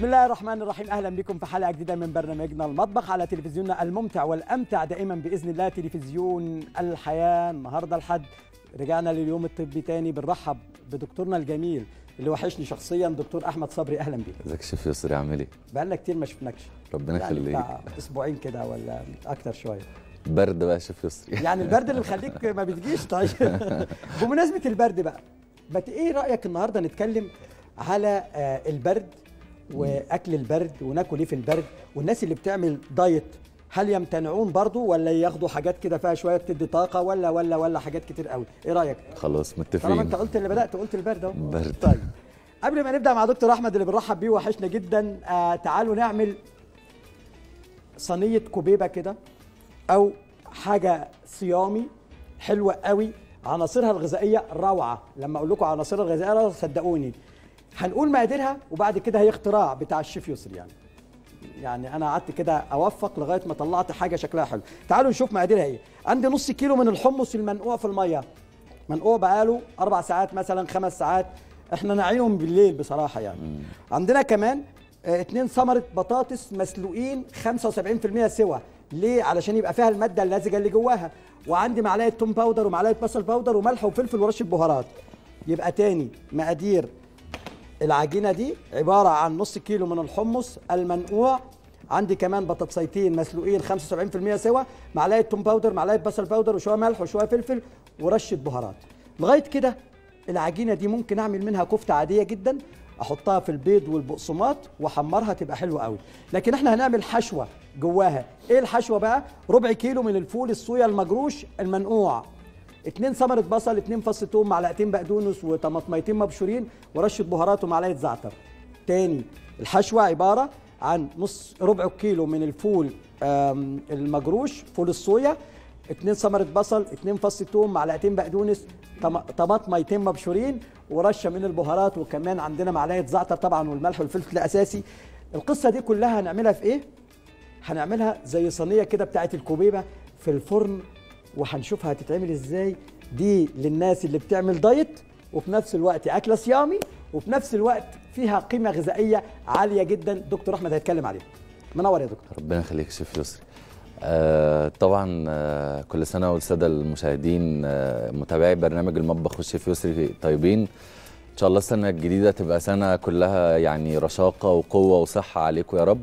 بسم الله الرحمن الرحيم اهلا بكم في حلقه جديده من برنامجنا المطبخ على تلفزيوننا الممتع والامتع دائما باذن الله تلفزيون الحياه النهارده الحد رجعنا لليوم الطبي تاني بنرحب بدكتورنا الجميل اللي وحشني شخصيا دكتور احمد صبري اهلا بيك ازيك يا شيف يسري عامل ايه؟ بقالنا كتير ما شفناكش ربنا يعني يخليك بتاع اسبوعين كده ولا اكتر شويه برد بقى يا شيف يسري يعني البرد اللي مخليك ما بتجيش طيب بمناسبه البرد بقى بت ايه رايك النهارده نتكلم على آه، البرد واكل البرد وناكل ايه في البرد والناس اللي بتعمل دايت هل يمتنعون برضو ولا ياخدوا حاجات كده فيها شويه تدي طاقه ولا ولا ولا حاجات كتير قوي ايه رايك خلاص طالما متفقين انت قلت اللي بدات قلت البرد اهو برد. طيب قبل ما نبدا مع دكتور احمد اللي بنرحب بيه وحشنا جدا آه تعالوا نعمل صينيه كوبيبه كده او حاجه صيامي حلوه قوي عناصرها الغذائيه روعه لما اقول لكم عناصرها الغذائيه روعة صدقوني هنقول مقاديرها وبعد كده هي اختراع بتاع الشيف يسري يعني يعني انا قعدت كده اوفق لغايه ما طلعت حاجه شكلها حلو تعالوا نشوف مقاديرها ايه عندي نص كيلو من الحمص المنقوع في الميه منقوع بقاله اربع ساعات مثلا خمس ساعات احنا نعيهم بالليل بصراحه يعني عندنا كمان آه، اتنين ثمره بطاطس مسلوقين 75% سوا ليه علشان يبقى فيها الماده اللزجه اللي جواها وعندي معلقه توم باودر ومعلقه بصل باودر وملح وفلفل ورشه بهارات يبقى تاني مقادير العجينه دي عباره عن نص كيلو من الحمص المنقوع عندي كمان بطاطسيتين مسلوقين 75% سوا معلقه توم باودر معلقه بصل باودر وشويه ملح وشويه فلفل ورشه بهارات لغايه كده العجينه دي ممكن اعمل منها كفته عاديه جدا احطها في البيض والبقسماط واحمرها تبقى حلوه قوي لكن احنا هنعمل حشوه جواها ايه الحشوه بقى ربع كيلو من الفول الصويا المجروش المنقوع اتنين ثمرة بصل اتنين فص توم معلقتين بقدونس وطماطميتين مبشورين ورشة بهارات ومعلقة زعتر تاني الحشوة عبارة عن نص ربع كيلو من الفول آم، المجروش فول الصويا اتنين ثمرة بصل اتنين فص توم معلقتين بقدونس طم- طماطميتين مبشورين ورشة من البهارات وكمان عندنا معلقة زعتر طبعا والملح والفلفل الأساسي القصة دي كلها هنعملها في ايه؟ هنعملها زي صينيه كده بتاعت الكوبيبه في الفرن وهنشوفها هتتعمل ازاي دي للناس اللي بتعمل دايت وفي نفس الوقت اكله صيامي وفي نفس الوقت فيها قيمه غذائيه عاليه جدا دكتور احمد هيتكلم عليها منور يا دكتور ربنا يخليك يا شيف يسري آه طبعا آه كل سنه والساده المشاهدين آه متابعي برنامج المطبخ والشيف يسري طيبين ان شاء الله السنه الجديده تبقى سنه كلها يعني رشاقه وقوه وصحه عليكم يا رب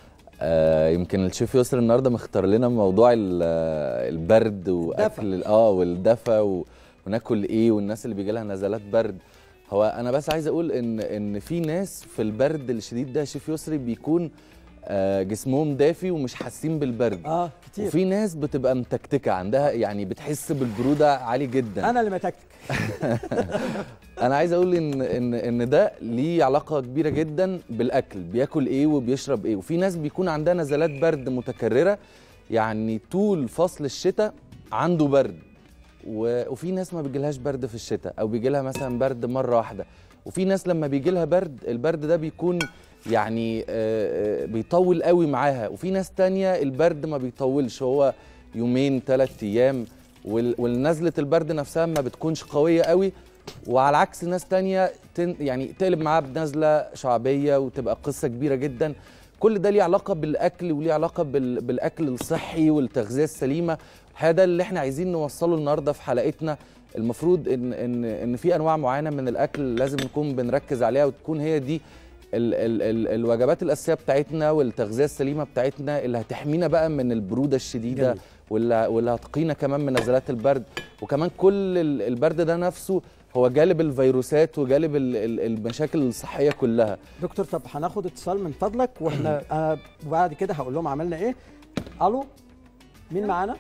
آه يمكن الشيف يسري النهارده مختار لنا موضوع ال- آه، البرد واكل ال- اه والدفى و- وناكل ايه والناس اللي بيجي لها نزلات برد هو انا بس عايز اقول ان ان في ناس في البرد الشديد ده يا شيف يسري بيكون آه جسمهم دافي ومش حاسين بالبرد اه كتير وفي ناس بتبقى متكتكه عندها يعني بتحس بالبروده عالي جدا انا اللي متكتك انا عايز اقول ان ان ان ده ليه علاقه كبيره جدا بالاكل بياكل ايه وبيشرب ايه وفي ناس بيكون عندها نزلات برد متكرره يعني طول فصل الشتاء عنده برد و- وفي ناس ما بيجيلهاش برد في الشتاء او بيجيلها مثلا برد مره واحده وفي ناس لما بيجيلها برد البرد ده بيكون يعني آه، آه، بيطول قوي معاها وفي ناس تانية البرد ما بيطولش هو يومين ثلاث ايام وال- والنزله البرد نفسها ما بتكونش قويه قوي وعلى عكس ناس تانية تن يعني تقلب معاها بنزله شعبيه وتبقى قصه كبيره جدا كل ده ليه علاقه بالاكل وليه علاقه بال... بالاكل الصحي والتغذيه السليمه هذا اللي احنا عايزين نوصله النهارده في حلقتنا المفروض ان ان ان في انواع معينه من الاكل لازم نكون بنركز عليها وتكون هي دي ال ال ال الوجبات الاساسيه بتاعتنا والتغذيه السليمه بتاعتنا اللي هتحمينا بقى من البروده الشديده جميل. واللي واللي هتقينا كمان من نزلات البرد وكمان كل ال- البرد ده نفسه هو جالب الفيروسات وجالب ال- ال- المشاكل الصحيه كلها دكتور طب هناخد اتصال من فضلك واحنا آه وبعد كده هقول لهم عملنا ايه الو مين معانا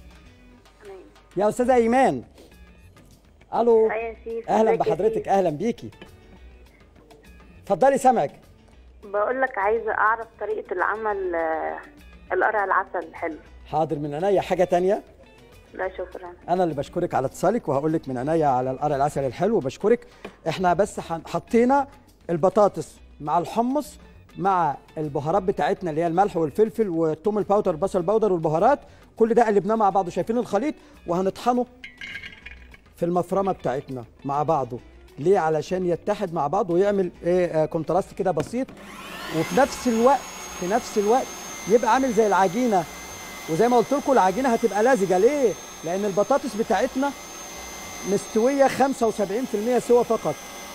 يا استاذه ايمان الو أيوة يا شيف اهلا ازيك يا بحضرتك شيف؟ اهلا بيكي اتفضلي سامعك بقول لك عايزه اعرف طريقه العمل آه، القرع العسل الحلو حاضر من عينيا حاجه تانية لا شكرا انا اللي بشكرك على اتصالك وهقول لك من عينيا على القرع العسل الحلو وبشكرك احنا بس حن- حطينا البطاطس مع الحمص مع البهارات بتاعتنا اللي هي الملح والفلفل والثوم الباودر البصل باودر والبهارات كل ده قلبناه مع بعضه شايفين الخليط وهنطحنه في المفرمه بتاعتنا مع بعضه ليه علشان يتحد مع بعض ويعمل ايه آه كونتراست كده بسيط وفي نفس الوقت في نفس الوقت يبقى عامل زي العجينه وزي ما قلت لكم العجينه هتبقى لزجه ليه لان البطاطس بتاعتنا مستويه 75% سوا فقط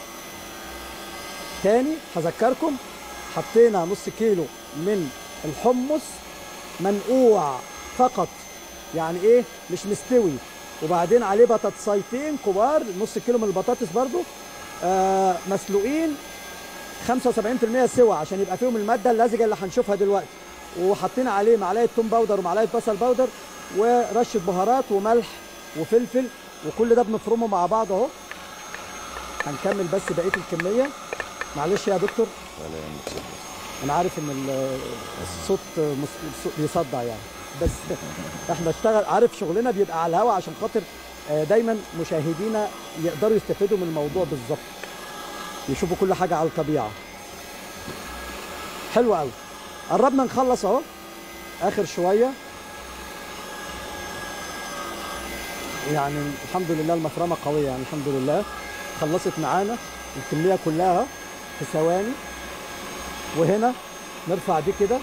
تاني هذكركم حطينا نص كيلو من الحمص منقوع فقط يعني ايه مش مستوي وبعدين عليه بطاطسيتين كبار نص كيلو من البطاطس برضو آه مسلوقين 75% سوا عشان يبقى فيهم الماده اللزجه اللي هنشوفها دلوقتي وحطينا عليه معلقه توم باودر ومعلقه بصل باودر ورشه بهارات وملح وفلفل وكل ده بنفرمه مع بعض اهو هنكمل بس بقيه الكميه معلش يا دكتور انا عارف ان ال- الصوت مس- الصوت بيصدع يعني بس احنا اشتغل عارف شغلنا بيبقى على الهوا عشان خاطر آه، دايما مشاهدينا يقدروا يستفيدوا من الموضوع بالظبط يشوفوا كل حاجه على الطبيعه حلو قوي قربنا نخلص اهو اخر شويه يعني الحمد لله المفرمه قويه يعني الحمد لله خلصت معانا الكميه كلها في ثواني وهنا نرفع دي كده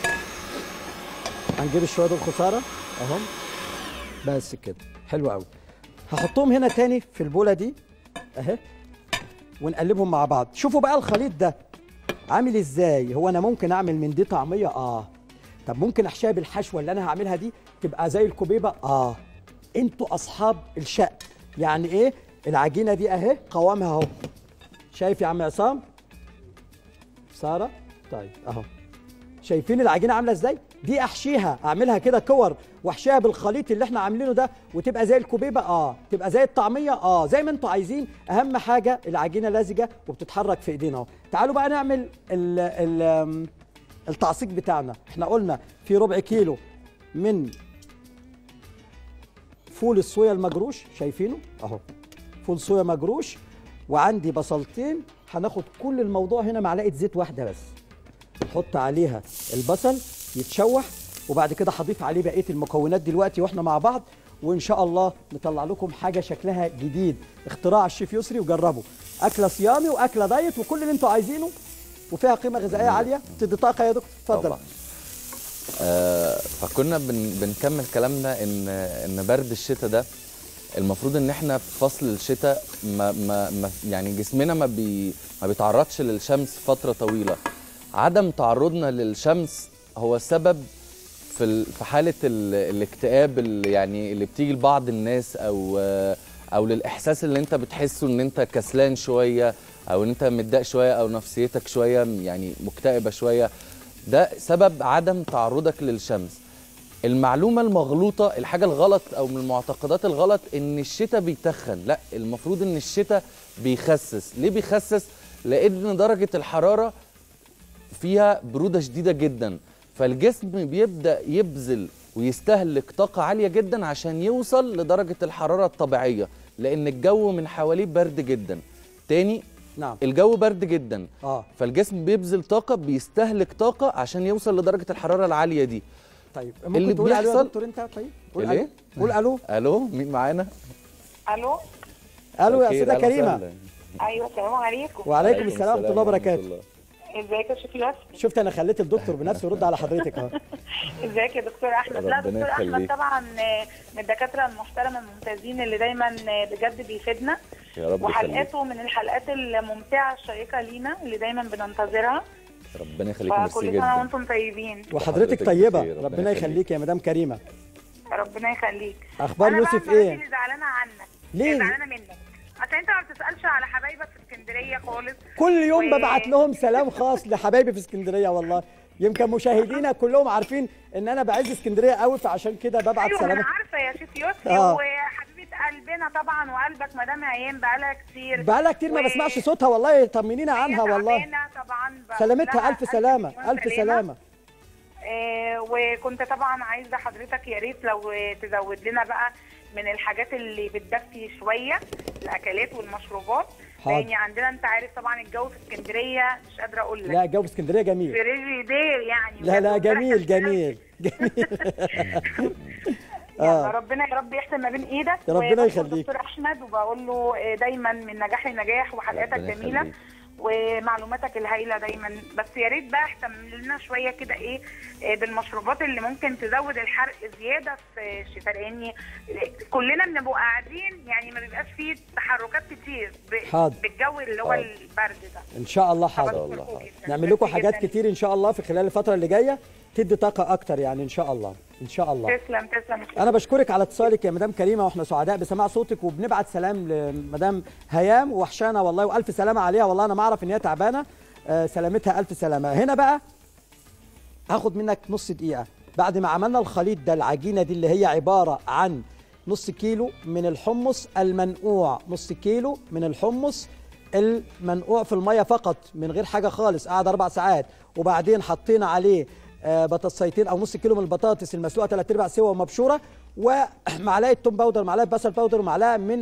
هنجيب الشويه دول خساره اهم بس كده حلو قوي هحطهم هنا تاني في البوله دي اهي ونقلبهم مع بعض شوفوا بقى الخليط ده عامل ازاي هو انا ممكن اعمل من دي طعميه اه طب ممكن احشيها بالحشوه اللي انا هعملها دي تبقى زي الكوبيبه اه انتوا اصحاب الشق يعني ايه العجينه دي اهي قوامها اهو شايف يا عم عصام ساره طيب اهو شايفين العجينه عامله ازاي دي احشيها اعملها كده كور واحشيها بالخليط اللي احنا عاملينه ده وتبقى زي الكوبيبه اه تبقى زي الطعميه اه زي ما انتوا عايزين اهم حاجه العجينه لزجه وبتتحرك في ايدينا اهو تعالوا بقى نعمل ال ال آم، التعصيق بتاعنا احنا قلنا في ربع كيلو من فول الصويا المجروش شايفينه اهو فول صويا مجروش وعندي بصلتين هناخد كل الموضوع هنا معلقه زيت واحده بس نحط عليها البصل يتشوح وبعد كده هضيف عليه بقيه المكونات دلوقتي واحنا مع بعض وان شاء الله نطلع لكم حاجه شكلها جديد اختراع الشيف يسري وجربوا اكله صيامي واكله دايت وكل اللي انتوا عايزينه وفيها قيمه غذائيه عاليه تدي طاقه يا دكتور اتفضل طبعا آه فكنا بن بنكمل كلامنا ان ان برد الشتاء ده المفروض ان احنا في فصل الشتاء ما ما ما يعني جسمنا ما بي ما بيتعرضش للشمس فتره طويله عدم تعرضنا للشمس هو سبب في ال- في حاله ال الاكتئاب اللي يعني اللي بتيجي لبعض الناس او آه، او للاحساس اللي انت بتحسه ان انت كسلان شويه او ان انت متضايق شويه او نفسيتك شويه يعني مكتئبه شويه ده سبب عدم تعرضك للشمس المعلومه المغلوطه الحاجه الغلط او من المعتقدات الغلط ان الشتاء بيتخن لا المفروض ان الشتاء بيخسس ليه بيخسس لان درجه الحراره فيها بروده شديده جدا فالجسم بيبدا يبذل ويستهلك طاقه عاليه جدا عشان يوصل لدرجه الحراره الطبيعيه لان الجو من حواليه برد جدا تاني نعم الجو برد جدا اه فالجسم بيبذل طاقه بيستهلك طاقه عشان يوصل لدرجه الحراره العاليه دي طيب اللي ممكن تقول الو يا بيحصل- دكتور انت طيب قول الإيه؟ الو قول الو الو مين معانا الو الو يا خير، سيده أهلا كريمه وسهلا. ايوه السلام عليكم وعليكم السلام ورحمه الله وبركاته الله. ازيك يا شيخ ياسر شفت انا خليت الدكتور بنفسه يرد على حضرتك اهو ازيك يا دكتور احمد لا ربنا دكتور احمد يخليك. طبعا آه، من الدكاتره المحترمه الممتازين اللي دايما آه، بجد بيفيدنا يا رب يخليك وحلقاته من الحلقات الممتعه الشيقه لينا اللي دايما بننتظرها ربنا يخليك ميرسي فكل سنه جدا وانتم طيبين وحضرتك وحضرتك طيبه بخير، ربنا ربنا يخليك. يخليك يا مدام كريمه ربنا يخليك اخبار أنا بقى يوسف المرة دي ايه اللي زعلانه عنك ليه؟ زعلانه منك عشان انت ما بتسالش على حبايبك في اسكندريه خالص كل يوم و- ببعت لهم سلام خاص لحبايبي في اسكندريه والله يمكن مشاهدينا كلهم عارفين ان انا بعز اسكندريه قوي فعشان كده ببعت ايوه انا سلامات عارفه يا شيخ يسري آه. وحبيبه قلبنا طبعا وقلبك مدام عيان بقالها كتير بقالها كتير ما و- بسمعش صوتها والله طمنينا عنها هي والله تعبانة طبعا بقول سلامتها لها الف سلامه مليون الف سلامه آه وكنت طبعا عايزه حضرتك يا ريت لو تزود لنا بقى من الحاجات اللي بتدفي شويه الاكلات والمشروبات حاضر. لان عندنا انت عارف طبعا الجو في اسكندريه مش قادره اقول لك لا جو في اسكندريه جميل فريجي دير يعني لا لا بجد جميل امبارح كان جميل جميل يلا ربنا يا رب يحسن ما بين ايدك يا ربنا وبشكر يخليك. دكتور احمد وبقول له آه، دايما من نجاح لنجاح وحلقاتك ربنا جميله يخليك. ومعلوماتك الهائله دايما بس يا ريت بقى اهتم لنا شويه كده ايه آه، بالمشروبات اللي ممكن تزود الحرق زياده في الشتاء لان كلنا بنبقى قاعدين يعني ما بيبقاش فيه تحركات كتير ب- حاضر. بالجو اللي هو حاضر. البرد ده ان شاء الله حاضر شاء الله حاضر. نعمل لكم ميرسي حاجات جداً. كتير ان شاء الله في خلال الفتره اللي جايه تدي طاقه اكتر يعني ان شاء الله ان شاء الله تسلم تسلم انا بشكرك على اتصالك يا مدام كريمه واحنا سعداء بسماع صوتك وبنبعت سلام لمدام هيام وحشانه والله والف سلامه عليها والله انا ما اعرف ان هي تعبانه آه، سلامتها الف سلامه هنا بقى هاخد منك نص دقيقه بعد ما عملنا الخليط ده العجينه دي اللي هي عباره عن نص كيلو من الحمص المنقوع نص كيلو من الحمص المنقوع في الميه فقط من غير حاجه خالص قعد اربع ساعات وبعدين حطينا عليه آه، بطاطسيتين او نص كيلو من البطاطس المسلوقه ثلاث ارباع سوا ومبشوره ومعلقه توم باودر معلقه بصل باودر ومعلقه من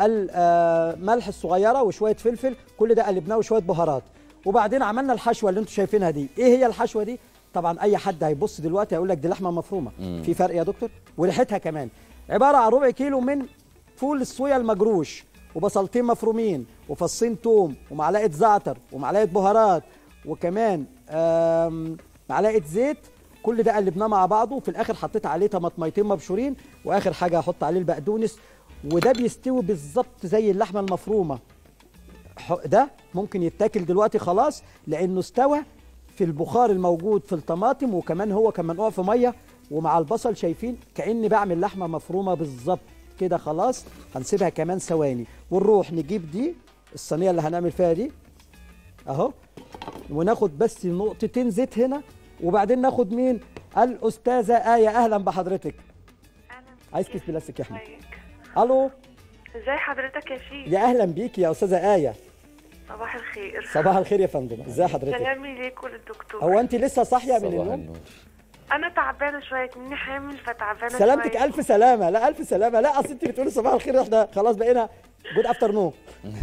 الملح الصغيره وشويه فلفل كل ده قلبناه وشويه بهارات وبعدين عملنا الحشوه اللي انتم شايفينها دي ايه هي الحشوه دي طبعا اي حد هيبص دلوقتي هيقول لك دي لحمه مفرومه في فرق يا دكتور وريحتها كمان عباره عن ربع كيلو من فول الصويا المجروش وبصلتين مفرومين وفصين توم ومعلقه زعتر ومعلقه بهارات وكمان آم، معلقه زيت كل ده قلبناه مع بعضه وفي الاخر حطيت عليه طماطميتين مبشورين واخر حاجه هحط عليه البقدونس وده بيستوي بالظبط زي اللحمه المفرومه ح- ده ممكن يتاكل دلوقتي خلاص لانه استوى في البخار الموجود في الطماطم وكمان هو كان منقوع في ميه ومع البصل شايفين كاني بعمل لحمه مفرومه بالظبط كده خلاص هنسيبها كمان ثواني ونروح نجيب دي الصينيه اللي هنعمل فيها دي اهو وناخد بس نقطتين زيت هنا وبعدين ناخد مين الاستاذه ايه اهلا بحضرتك عايز كيس بلاستيك يا احمد الو ازاي حضرتك يا شيخ يا اهلا بيكي يا استاذه ايه صباح الخير صباح الخير يا فندم ازي حضرتك سلامي ليك وللدكتور هو انت لسه صاحيه من صباح النوم النور انا تعبانه شويه مني حامل فتعبانه سلامتك شوية. الف سلامه لا الف سلامه لا اصل انت بتقولي صباح الخير احنا خلاص بقينا جود افتر نو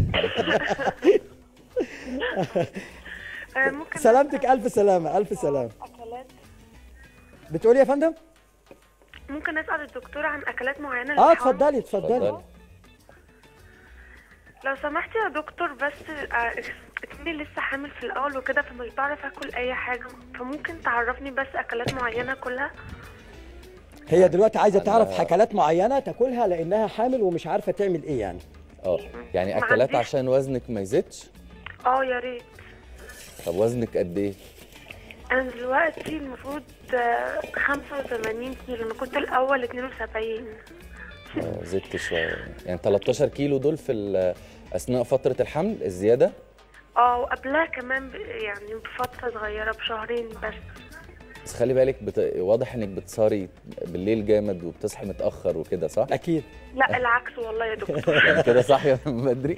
آه، ممكن سلامتك الف سلامه الف سلامه اكلات بتقولي يا فندم ممكن اسال الدكتور عن اكلات معينه اه للحوامل؟ اتفضلي اتفضلي اتفضلي. لو سمحت يا دكتور بس آه، اتني لسه حامل في الاول وكده فمش بعرف اكل اي حاجه فممكن تعرفني بس اكلات معينه كلها هي دلوقتي عايزه تعرف أنا- حكلات معينه تاكلها لانها حامل ومش عارفه تعمل ايه يعني اه يعني ما اكلات عنديش- عشان وزنك ما يزيدش اه يا ريت طب وزنك قد ايه انا دلوقتي المفروض آه، 85 كيلو انا كنت الاول 72 آه، زدت شويه يعني 13 كيلو دول في ال- اثناء فتره الحمل الزياده اه وقبلها كمان ب- يعني بفتره صغيره بشهرين بس بس خلي بالك بت... واضح انك بتسهري بالليل جامد وبتصحي متاخر وكده صح اكيد لا العكس والله يا دكتور يعني كده صاحيه من بدري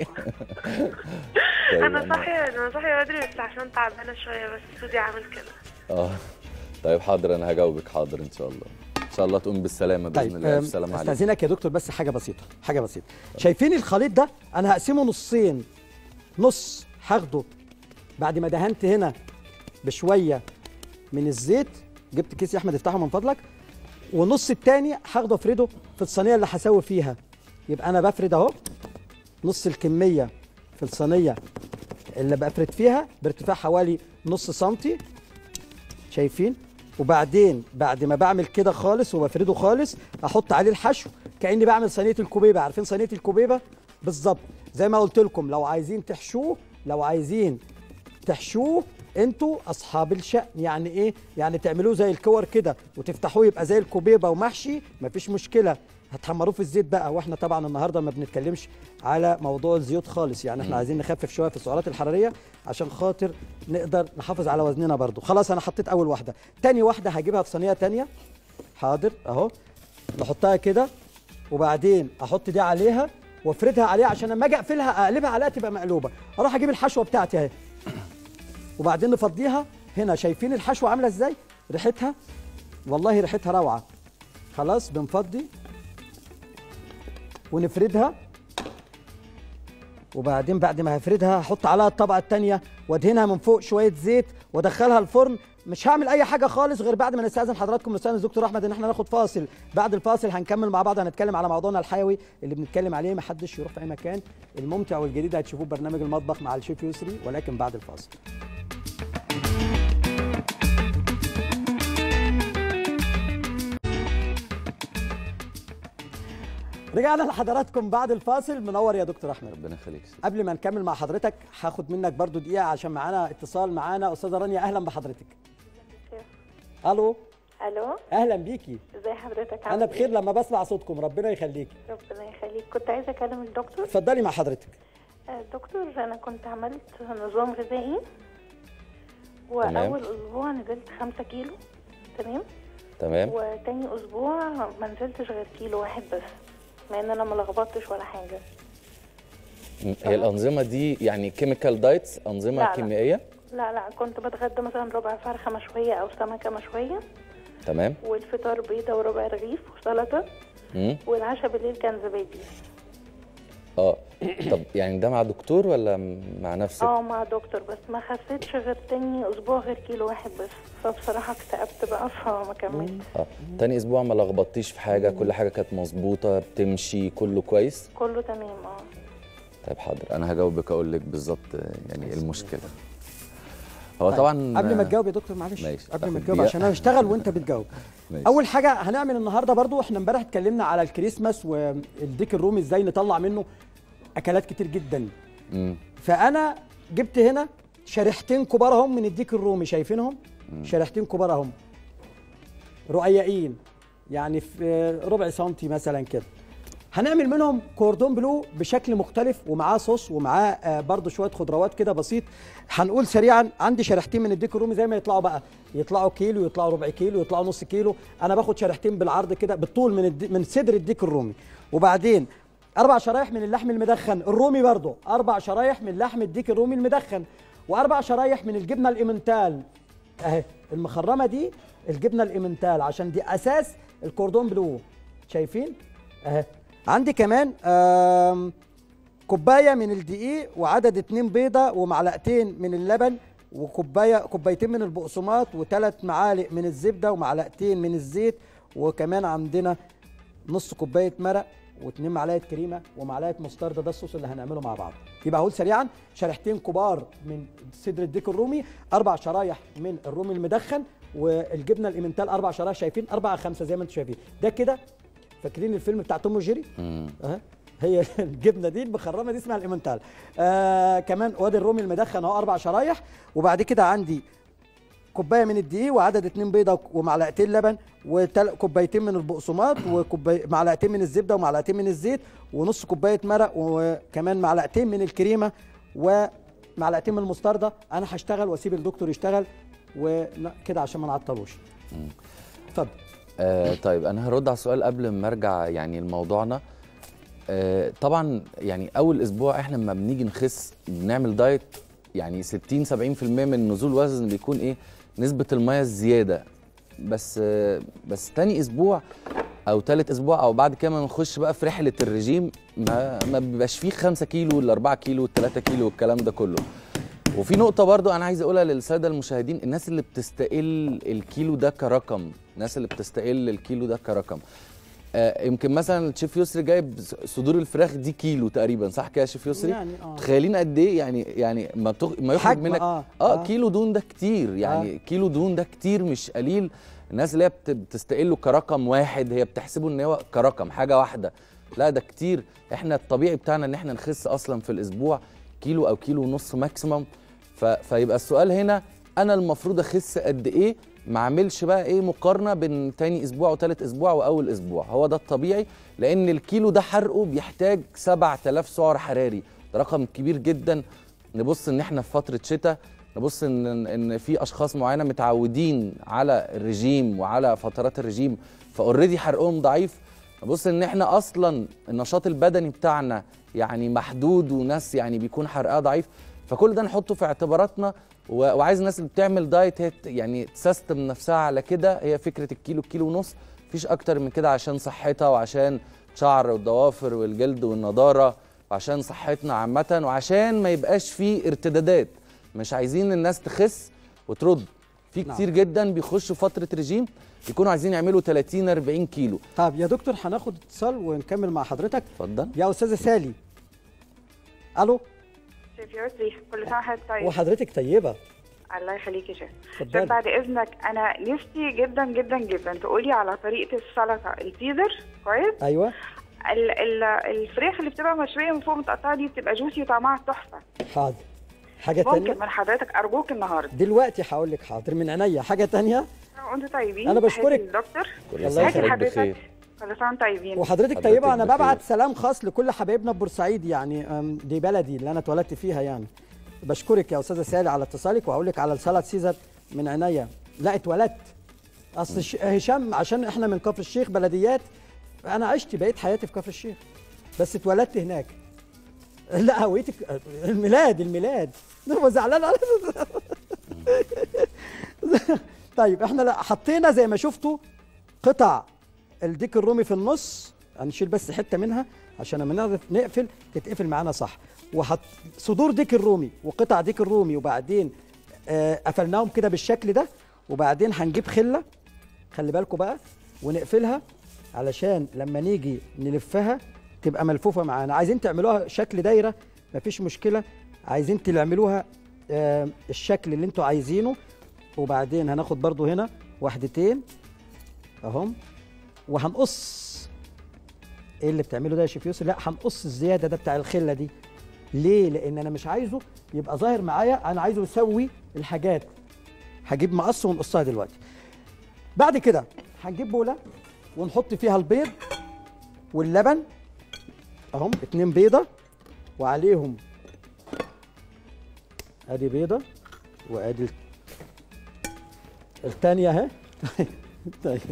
طيب انا أنا- صاحيه انا صاحيه بدري بس عشان تعبانه شويه بس سودي عامل كده اه طيب حاضر انا هجاوبك حاضر ان شاء الله ان شاء الله تقوم بالسلامه باذن طيب الله أم، الف سلامه عليك استاذنك يا دكتور بس حاجه بسيطه حاجه بسيطه شايفين الخليط ده انا هقسمه نصين نص هاخده بعد ما دهنت هنا بشويه من الزيت جبت كيس يا احمد افتحه من فضلك والنص التاني هاخده افرده في الصينيه اللي هسوي فيها يبقى انا بفرد اهو نص الكميه في الصينيه اللي بفرد فيها بارتفاع حوالي نص سنتي شايفين وبعدين بعد ما بعمل كده خالص وبفرده خالص احط عليه الحشو كاني بعمل صينيه الكوبيبه عارفين صينيه الكوبيبه بالظبط زي ما قلت لكم لو عايزين تحشوه لو عايزين تحشوه انتوا اصحاب الشأن يعني ايه يعني تعملوه زي الكور كده وتفتحوه يبقى زي الكوبيبه ومحشي مفيش مشكله هتحمروه في الزيت بقى واحنا طبعا النهارده ما بنتكلمش على موضوع الزيوت خالص يعني احنا عايزين نخفف شويه في السعرات الحراريه عشان خاطر نقدر نحافظ على وزننا برضو خلاص انا حطيت اول واحده تاني واحده هجيبها في صينيه تانية حاضر اهو نحطها كده وبعدين احط دي عليها وافردها عليها عشان لما اجي اقفلها اقلبها عليها تبقى مقلوبه اروح اجيب الحشوه بتاعتي اهي وبعدين نفضيها هنا شايفين الحشوه عامله ازاي ريحتها والله ريحتها روعه خلاص بنفضي ونفردها وبعدين بعد ما هفردها هحط عليها الطبقه الثانيه وادهنها من فوق شويه زيت وادخلها الفرن مش هعمل اي حاجه خالص غير بعد ما نستاذن حضراتكم نستاذن دكتور احمد ان احنا ناخد فاصل بعد الفاصل هنكمل مع بعض هنتكلم على موضوعنا الحيوي اللي بنتكلم عليه ما حدش يروح في اي مكان الممتع والجديد هتشوفوه في برنامج المطبخ مع الشيف يسري ولكن بعد الفاصل رجعنا لحضراتكم بعد الفاصل منور يا دكتور احمد ربنا يخليك قبل ما نكمل مع حضرتك هاخد منك برضو دقيقه عشان معانا اتصال معانا استاذه رانيا اهلا بحضرتك الو الو اهلا بيكي ازي حضرتك انا عامل بخير لما بسمع صوتكم ربنا يخليكي إيه؟ ربنا يخليك كنت عايزه اكلم الدكتور اتفضلي مع حضرتك آه، دكتور انا كنت عملت نظام غذائي واول اسبوع نزلت خمسة كيلو تمام تمام وتاني اسبوع ما نزلتش غير كيلو واحد بس مع ان انا ما لخبطتش ولا حاجه م- هي الانظمه دي يعني كيميكال دايتس انظمه لا، لا. كيميائيه لا لا كنت بتغدى مثلا ربع فرخه مشويه او سمكه مشويه تمام والفطار بيضه وربع رغيف وسلطه مم. والعشاء بالليل كان زبادي اه طب يعني ده مع دكتور ولا م- مع نفسك اه مع دكتور بس ما خسيتش غير تاني اسبوع غير كيلو واحد بس فبصراحه اكتئبت بقى فما كملتش اه تاني اسبوع ما لخبطتيش في حاجه كل حاجه كانت مظبوطه بتمشي كله كويس كله تمام اه طيب حاضر انا هجاوبك اقول لك بالظبط آه، يعني المشكله هو طيب، طبعا قبل ما آه، تجاوب يا دكتور معلش ماشي. قبل ما تاخد تجاوب دقيقة. عشان انا بشتغل وانت بتجاوب ماشي. اول حاجه هنعمل النهارده برضو احنا امبارح اتكلمنا على الكريسماس والديك الرومي ازاي نطلع منه اكلات كتير جدا مم. فانا جبت هنا شريحتين كبار اهم من الديك الرومي شايفينهم شريحتين كبار اهم رقيقين يعني في ربع سنتي مثلا كده هنعمل منهم كوردون بلو بشكل مختلف ومعاه صوص ومعاه آه، برضو شويه خضروات كده بسيط هنقول سريعا عندي شريحتين من الديك الرومي زي ما يطلعوا بقى يطلعوا كيلو يطلعوا ربع كيلو يطلعوا نص كيلو انا باخد شريحتين بالعرض كده بالطول من الدي من صدر الديك الرومي وبعدين اربع شرايح من اللحم المدخن الرومي برضو اربع شرايح من لحم الديك الرومي المدخن واربع شرايح من الجبنه الامنتال اهي المخرمه دي الجبنه الامنتال عشان دي اساس الكوردون بلو شايفين اهي عندي كمان آم، كوبايه من الدقيق وعدد اتنين بيضه ومعلقتين من اللبن وكوبايه كوبايتين من البقسماط وثلاث معالق من الزبده ومعلقتين من الزيت وكمان عندنا نص كوبايه مرق واتنين معلقه كريمه ومعلقه مستردة ده الصوص اللي هنعمله مع بعض يبقى اقول سريعا شريحتين كبار من صدر الديك الرومي اربع شرايح من الرومي المدخن والجبنه الامنتال اربع شرايح شايفين اربعه خمسه زي ما انتم شايفين ده كده فاكرين الفيلم بتاع توم وجيري مم. اها هي الجبنه دي المخرمه دي اسمها الامنتال آه كمان وادي الرومي المدخن اهو اربع شرايح وبعد كده عندي كوبايه من الدقيق وعدد اتنين بيضه ومعلقتين لبن وكوبايتين من البقسماط ومعلقتين من الزبده ومعلقتين من الزيت ونص كوبايه مرق وكمان معلقتين من الكريمه ومعلقتين من المستردة انا هشتغل واسيب الدكتور يشتغل وكده عشان ما نعطلوش اتفضل آه طيب انا هرد على السؤال قبل ما ارجع يعني لموضوعنا آه طبعا يعني اول اسبوع احنا لما بنيجي نخس بنعمل دايت يعني 60 70% من نزول وزن بيكون ايه نسبه الميه الزياده بس آه بس تاني اسبوع او تالت اسبوع او بعد كده ما نخش بقى في رحله الرجيم ما ما بيبقاش فيه 5 كيلو ولا 4 كيلو ولا 3 كيلو والكلام ده كله وفي نقطة برضو أنا عايز أقولها للسادة المشاهدين الناس اللي بتستقل الكيلو ده كرقم الناس اللي بتستقل الكيلو ده كرقم آه يمكن مثلا الشيف يسري جايب صدور الفراخ دي كيلو تقريبا صح كده يا شيف يسري؟ يعني اه تخيلين قد ايه يعني يعني ما تخ... ما يخرج حجم، منك آه، اه, آه. كيلو دهون ده كتير يعني آه. كيلو دهون ده كتير مش قليل الناس اللي هي بت... بتستقله كرقم واحد هي بتحسبه ان هو كرقم حاجه واحده لا ده كتير احنا الطبيعي بتاعنا ان احنا نخس اصلا في الاسبوع كيلو او كيلو ونص ماكسيمم ف... فيبقى السؤال هنا انا المفروض اخس قد ايه ما اعملش بقى ايه مقارنه بين تاني اسبوع وتالت اسبوع واول اسبوع هو ده الطبيعي لان الكيلو ده حرقه بيحتاج 7000 سعر حراري ده رقم كبير جدا نبص ان احنا في فتره شتاء نبص ان ان في اشخاص معينه متعودين على الرجيم وعلى فترات الرجيم فاوريدي حرقهم ضعيف نبص ان احنا اصلا النشاط البدني بتاعنا يعني محدود وناس يعني بيكون حرقها ضعيف فكل ده نحطه في اعتباراتنا و- وعايز الناس اللي بتعمل دايت هي ت- يعني تسيستم نفسها على كده هي فكره الكيلو كيلو ونص مفيش اكتر من كده عشان صحتها وعشان شعر والضوافر والجلد والنضاره وعشان صحتنا عامه وعشان ما يبقاش فيه ارتدادات مش عايزين الناس تخس وترد في نعم. كتير جدا بيخشوا فتره رجيم يكونوا عايزين يعملوا 30 40 كيلو طب يا دكتور هناخد اتصال ونكمل مع حضرتك اتفضل يا استاذه سالي الو شيف يوسف كل سنه وحضرتك طيب وحضرتك طيبه الله يخليك يا شيف اتفضلي. شيف بعد اذنك انا نفسي جدا جدا جدا تقولي على طريقه السلطه السيزر كويس ايوه ال ال الفراخ اللي بتبقى مشويه من فوق متقطعه دي بتبقى جوسي وطعمها تحفه حاضر حاجه ممكن تانية من حضرتك ارجوك النهارده دلوقتي هقول لك حاضر من عينيا حاجه تانية وانتوا طيبين أنا بشكرك. تحياتي للدكتور كل الله سنه يخليك وحضرتك بخير كل سنه وانتم طيبين وحضرتك حضرتك طيبه انا بخير. ببعت سلام خاص لكل حبايبنا في بورسعيد يعني أم، دي بلدي اللي انا اتولدت فيها يعني بشكرك يا استاذه سالي على اتصالك وهقول لك على السلطه سيزر من عينيا لا اتولدت اصل ش- هشام عشان احنا من كفر الشيخ بلديات انا عشت بقيت حياتي في كفر الشيخ بس اتولدت هناك لا هويتك الميلاد الميلاد هو زعلان على طيب احنا لا حطينا زي ما شفتوا قطع الديك الرومي في النص هنشيل بس حته منها عشان لما نعرف نقفل تتقفل معانا صح وحط صدور ديك الرومي وقطع ديك الرومي وبعدين آه قفلناهم كده بالشكل ده وبعدين هنجيب خله خلي بالكم بقى ونقفلها علشان لما نيجي نلفها تبقى ملفوفه معانا عايزين تعملوها شكل دايره مفيش مشكله عايزين تعملوها آه الشكل اللي انتوا عايزينه وبعدين هناخد برضو هنا واحدتين اهم وهنقص ايه اللي بتعمله ده يا شيف يوسف لا هنقص الزياده ده بتاع الخله دي ليه لان انا مش عايزه يبقى ظاهر معايا انا عايزه يسوي الحاجات هجيب مقص ونقصها دلوقتي بعد كده هنجيب بوله ونحط فيها البيض واللبن اهم اتنين بيضه وعليهم ادي بيضه وادي الثانيه اهي طيب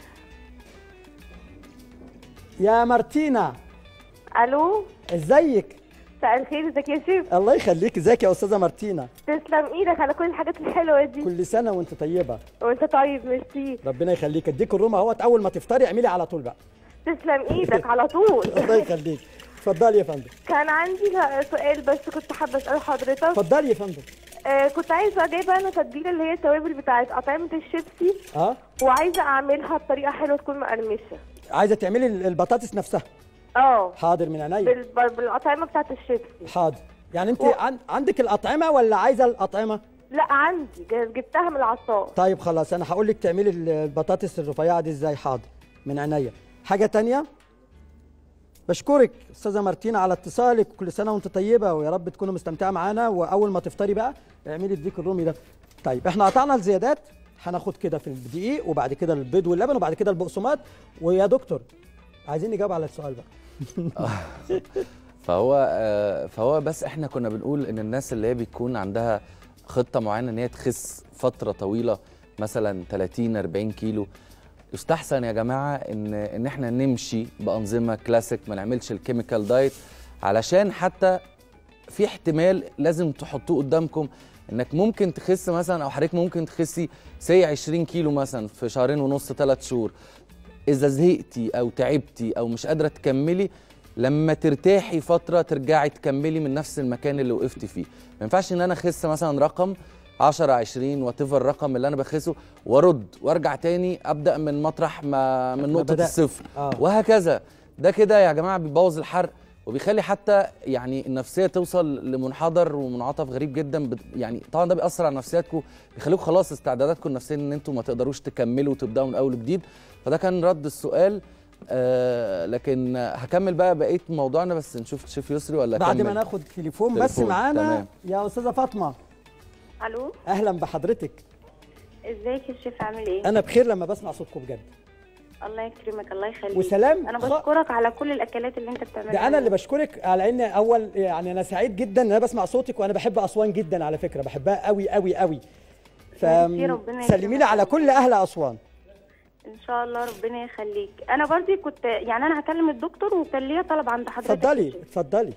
يا مارتينا الو ازيك مساء الخير ازيك يا شيف الله يخليك ازيك يا استاذه مارتينا تسلم ايدك على كل الحاجات الحلوه دي كل سنه وانت طيبه وانت طيب ميرسي ربنا يخليك اديك الروم اهوت اول ما تفطري اعملي على طول بقى تسلم ايدك على طول الله يخليك اتفضلي يا فندم كان عندي سؤال بس كنت حابه اسال حضرتك اتفضلي يا فندم آه كنت عايزه جايبه انا تتبيله اللي هي التوابل بتاعت اطعمه الشيبسي اه وعايزه اعملها بطريقه حلوه تكون مقرمشه عايزه تعملي ال- البطاطس نفسها اه حاضر من عينيا بال- بالاطعمه بتاعت الشيبسي حاضر يعني انت و- عن... عندك الاطعمه ولا عايزه الاطعمه لا عندي جايز- جبتها من العطار طيب خلاص انا هقول لك تعملي ال- البطاطس الرفيعه دي ازاي حاضر من عينيا حاجه تانية بشكرك استاذه مارتينا على اتصالك كل سنه وانت طيبه ويا رب تكونوا مستمتعه معانا واول ما تفطري بقى اعملي الديك الرومي ده طيب احنا قطعنا الزيادات هناخد كده في الدقيق وبعد كده البيض واللبن وبعد كده البقسماط ويا دكتور عايزين نجاوب على السؤال بقى فهو آه، فهو بس احنا كنا بنقول ان الناس اللي هي بيكون عندها خطه معينه ان هي تخس فتره طويله مثلا 30 40 كيلو يستحسن يا جماعه ان ان احنا نمشي بانظمه كلاسيك ما نعملش الكيميكال دايت علشان حتى في احتمال لازم تحطوه قدامكم انك ممكن تخس مثلا او حضرتك ممكن تخسي سي 20 كيلو مثلا في شهرين ونص ثلاث شهور اذا زهقتي او تعبتي او مش قادره تكملي لما ترتاحي فتره ترجعي تكملي من نفس المكان اللي وقفتي فيه ما ينفعش ان انا اخس مثلا رقم 10 20 وات الرقم اللي انا بخسه وارد وارجع تاني ابدا من مطرح ما من نقطه بدأت. الصفر آه. وهكذا ده كده يا جماعه بيبوظ الحرق وبيخلي حتى يعني النفسيه توصل لمنحدر ومنعطف غريب جدا بت- يعني طبعا ده بيأثر على نفسياتكم بيخليكم خلاص استعداداتكم النفسيه ان انتم ما تقدروش تكملوا وتبداوا من اول وجديد فده كان رد السؤال آه لكن هكمل بقى بقيه موضوعنا بس نشوف شيف يسري ولا بعد أكمل؟ ما ناخد تليفون بس تليفون، معانا تمام. يا استاذه فاطمه الو اهلا بحضرتك ازيك يا شيف عامل ايه انا بخير لما بسمع صوتكم بجد الله يكرمك الله يخليك وسلام انا خ- بشكرك على كل الاكلات اللي انت بتعملها ده انا اللي بشكرك على ان اول يعني انا سعيد جدا ان انا بسمع صوتك وانا بحب اسوان جدا على فكره بحبها قوي قوي قوي ف ميرسي، ربنا سلمي لي يكرمك. على كل اهل اسوان ان شاء الله ربنا يخليك انا برضي كنت يعني انا هكلم الدكتور وكان ليا طلب عند حضرتك اتفضلي يا شيف. اتفضلي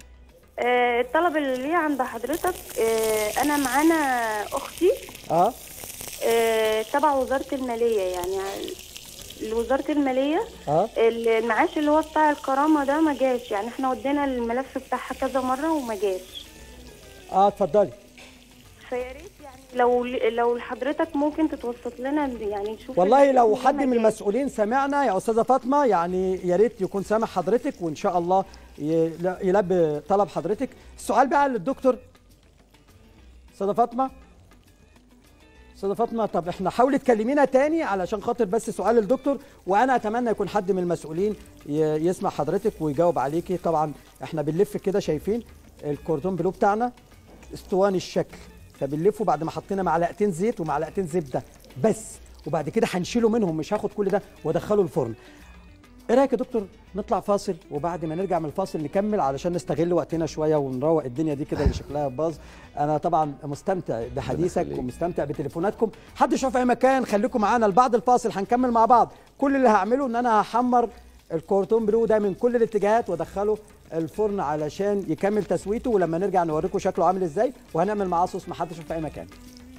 آه الطلب اللي ليا عند حضرتك آه انا معانا اختي اه آه تبع وزاره الماليه يعني وزاره الماليه اه المعاش اللي هو بتاع الكرامه ده ما جاش يعني احنا ودينا الملف بتاعها كذا مره وما جاش اه اتفضلي فيا ريت يعني لو لو حضرتك ممكن تتوسط لنا يعني نشوف والله لو ال- حد من المجال. المسؤولين سمعنا يا استاذه فاطمه يعني يا ريت يكون سامع حضرتك وان شاء الله ي- يلبي طلب حضرتك السؤال بقى للدكتور استاذه فاطمه استاذه فاطمه طب احنا حاولي تكلمينا تاني علشان خاطر بس سؤال للدكتور وانا اتمنى يكون حد من المسؤولين ي- يسمع حضرتك ويجاوب عليكي طبعا احنا بنلف كده شايفين الكوردون بلو بتاعنا اسطواني الشكل فبنلفه بعد ما حطينا معلقتين زيت ومعلقتين زبده بس وبعد كده هنشيله منهم مش هاخد كل ده وادخله الفرن ايه رايك يا دكتور نطلع فاصل وبعد ما نرجع من الفاصل نكمل علشان نستغل وقتنا شويه ونروق الدنيا دي كده اللي شكلها باظ انا طبعا مستمتع بحديثك يخليك. ومستمتع بتليفوناتكم حد يشوف اي مكان خليكم معانا لبعد الفاصل هنكمل مع بعض كل اللي هعمله ان انا هحمر الكورتون بلو ده من كل الاتجاهات وادخله الفرن علشان يكمل تسويته ولما نرجع نوريكم شكله عامل ازاي وهنعمل معاه صوص محدش يشوف في اي مكان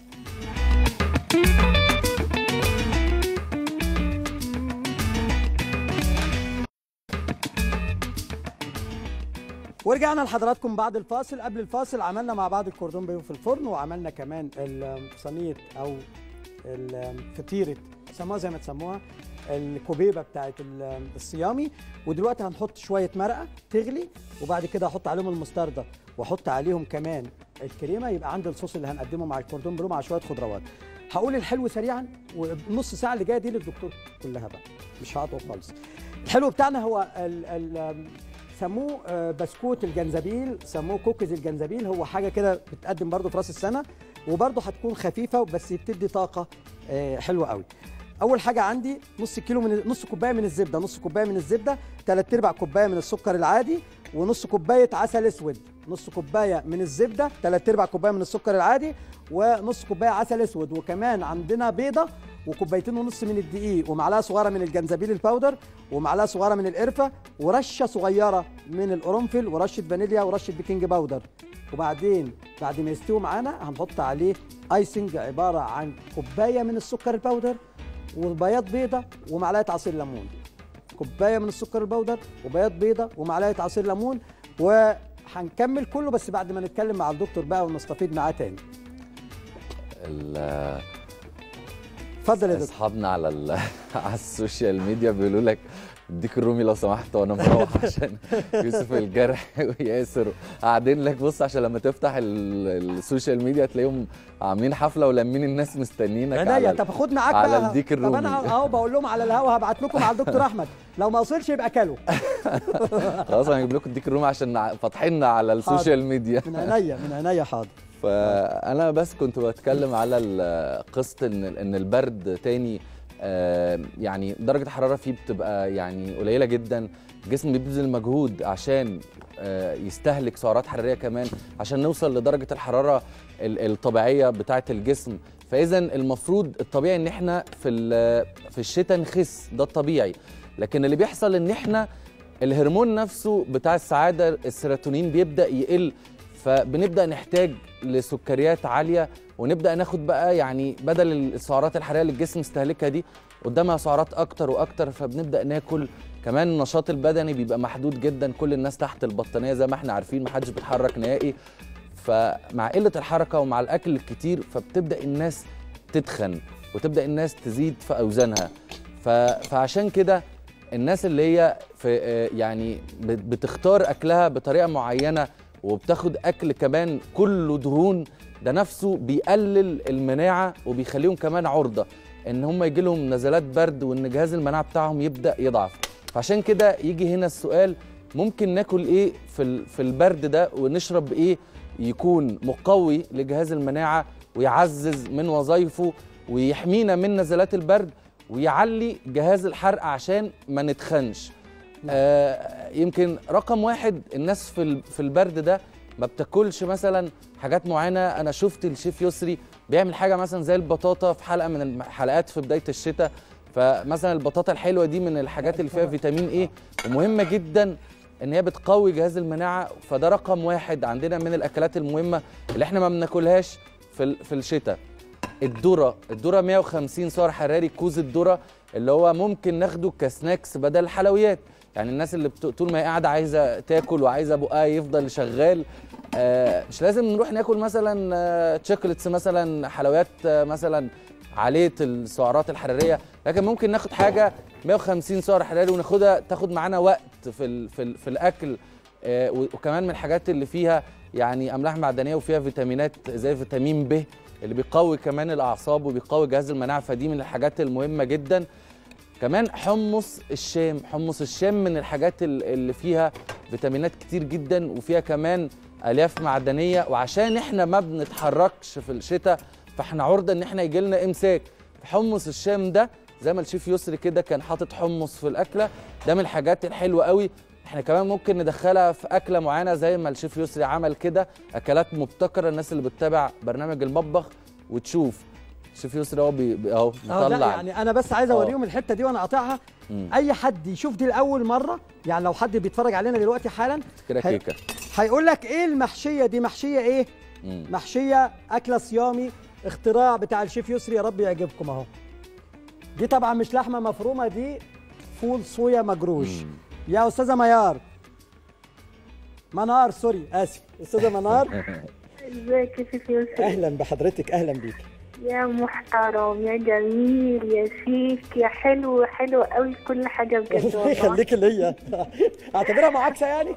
ورجعنا لحضراتكم بعد الفاصل قبل الفاصل عملنا مع بعض الكوردون بيو في الفرن وعملنا كمان ال- صينيه او ال- فطيره سموها زي ما تسموها الكوبيبه بتاعت ال- الصيامي ودلوقتي هنحط شويه مرقه تغلي وبعد كده احط عليهم المستردة واحط عليهم كمان الكريمه يبقى عندي الصوص اللي هنقدمه مع الكوردون بلو مع شويه خضروات هقول الحلو سريعا ونص ساعه اللي جايه دي للدكتور كلها بقى مش هقطعه خالص الحلو بتاعنا هو ال ال سموه آه، بسكوت الجنزبيل سموه كوكيز الجنزبيل هو حاجه كده بتقدم برضو في راس السنه وبرضو هتكون خفيفه بس بتدي طاقه آه، حلوه قوي اول حاجه عندي نص كيلو من نص كوبايه من الزبده نص كوبايه من الزبده ثلاث ارباع كوبايه من السكر العادي ونص كوبايه عسل اسود نص كوبايه من الزبده ثلاث ارباع كوبايه من السكر العادي ونص كوبايه عسل اسود وكمان عندنا بيضه وكوبايتين ونص من الدقيق ومعلقه صغيره من الجنزبيل الباودر ومعلقه صغيره من القرفه ورشه صغيره من القرنفل ورشه فانيليا ورشه بيكنج باودر وبعدين بعد ما يستوي معانا هنحط عليه ايسنج عباره عن كوبايه من السكر الباودر وبياض بيضه ومعلقه عصير ليمون كوبايه من السكر البودر وبياض بيضه ومعلقه عصير ليمون وهنكمل كله بس بعد ما نتكلم مع الدكتور بقى ونستفيد معاه تاني ال- اتفضل يا دكتور اصحابنا على ال- على السوشيال ميديا بيقولوا لك اديك الرومي لو سمحت وانا مروح عشان يوسف الجرح وياسر قاعدين لك بص عشان لما تفتح ال- السوشيال ميديا تلاقيهم عاملين حفله ولمين الناس مستنيينك عينيا على طب خد معاك على بقى الديك طب الرومي. انا اهو بقول لهم على الهوا هبعت لكم على الدكتور احمد لو ما وصلش يبقى كلوا خلاص انا هجيب لكم الديك الرومي عشان ع- فاتحيننا على السوشيال ميديا من عينيا من عينيا حاضر فانا بس كنت بتكلم على ال- قصه ان ان البرد تاني آه، يعني درجه الحراره فيه بتبقى يعني قليله جدا الجسم بيبذل مجهود عشان آه، يستهلك سعرات حراريه كمان عشان نوصل لدرجه الحراره ال- الطبيعيه بتاعه الجسم فاذا المفروض الطبيعي ان احنا في ال- في الشتاء نخس ده الطبيعي لكن اللي بيحصل ان احنا الهرمون نفسه بتاع السعاده السيروتونين بيبدا يقل فبنبدا نحتاج لسكريات عاليه ونبدا ناخد بقى يعني بدل السعرات الحراريه اللي الجسم استهلكها دي قدامها سعرات اكتر واكتر فبنبدا ناكل كمان النشاط البدني بيبقى محدود جدا كل الناس تحت البطانيه زي ما احنا عارفين محدش بيتحرك نهائي فمع قله الحركه ومع الاكل الكتير فبتبدا الناس تتخن وتبدا الناس تزيد في اوزانها ف... فعشان كده الناس اللي هي في آه، يعني بت- بتختار اكلها بطريقه معينه وبتاخد اكل كمان كله دهون ده نفسه بيقلل المناعه وبيخليهم كمان عرضه ان هم يجي لهم نزلات برد وان جهاز المناعه بتاعهم يبدا يضعف فعشان كده يجي هنا السؤال ممكن ناكل ايه في ال- في البرد ده ونشرب ايه يكون مقوي لجهاز المناعه ويعزز من وظائفه ويحمينا من نزلات البرد ويعلي جهاز الحرق عشان ما نتخنش آه يمكن رقم واحد الناس في ال- في البرد ده ما بتاكلش مثلا حاجات معينه انا شفت الشيف يسري بيعمل حاجه مثلا زي البطاطا في حلقه من الحلقات في بدايه الشتاء فمثلا البطاطا الحلوه دي من الحاجات اللي فيها فيتامين ايه ومهمه جدا ان هي بتقوي جهاز المناعه فده رقم واحد عندنا من الاكلات المهمه اللي احنا ما بناكلهاش في ال- في الشتاء الذره الذره 150 سعر حراري كوز الذره اللي هو ممكن ناخده كسناكس بدل الحلويات يعني الناس اللي بت- طول ما هي قاعده عايزه تاكل وعايزه بقها يفضل شغال آه، مش لازم نروح ناكل مثلا آه، تشوكلتس مثلا حلويات آه، مثلا عاليه السعرات الحراريه لكن ممكن ناخد حاجه 150 سعر حراري وناخدها تاخد معانا وقت في ال في, ال في الاكل آه، و- وكمان من الحاجات اللي فيها يعني املاح معدنيه وفيها فيتامينات زي فيتامين ب اللي بيقوي كمان الاعصاب وبيقوي جهاز المناعه فدي من الحاجات المهمه جدا كمان حمص الشام حمص الشام من الحاجات ال- اللي فيها فيتامينات كتير جدا وفيها كمان الياف معدنيه وعشان احنا ما بنتحركش في الشتاء فاحنا عرضه ان احنا يجي لنا امساك حمص الشام ده زي ما الشيف يسري كده كان حاطط حمص في الاكله ده من الحاجات الحلوه قوي احنا كمان ممكن ندخلها في اكله معينه زي ما الشيف يسري عمل كده اكلات مبتكره الناس اللي بتتابع برنامج المطبخ وتشوف الشيف يسري اهو بي- بي- اهو اه لا مطلع يعني انا بس عايز آه. اوريهم الحته دي وانا قاطعها مم. اي حد يشوف دي لاول مره يعني لو حد بيتفرج علينا دلوقتي حالا كده هي- كيكه هيقول لك ايه المحشيه دي محشيه ايه مم. محشيه اكله صيامي اختراع بتاع الشيف يسري يا رب يعجبكم اهو دي طبعا مش لحمه مفرومه دي فول صويا مجروش مم. يا استاذه ميار منار سوري اسف استاذه منار ازيك يا شيف يوسف اهلا بحضرتك اهلا بيك يا محترم يا جميل يا شيك يا حلو حلو قوي كل حاجه بجد الله والله يخليك ليا اعتبرها معاكسه يعني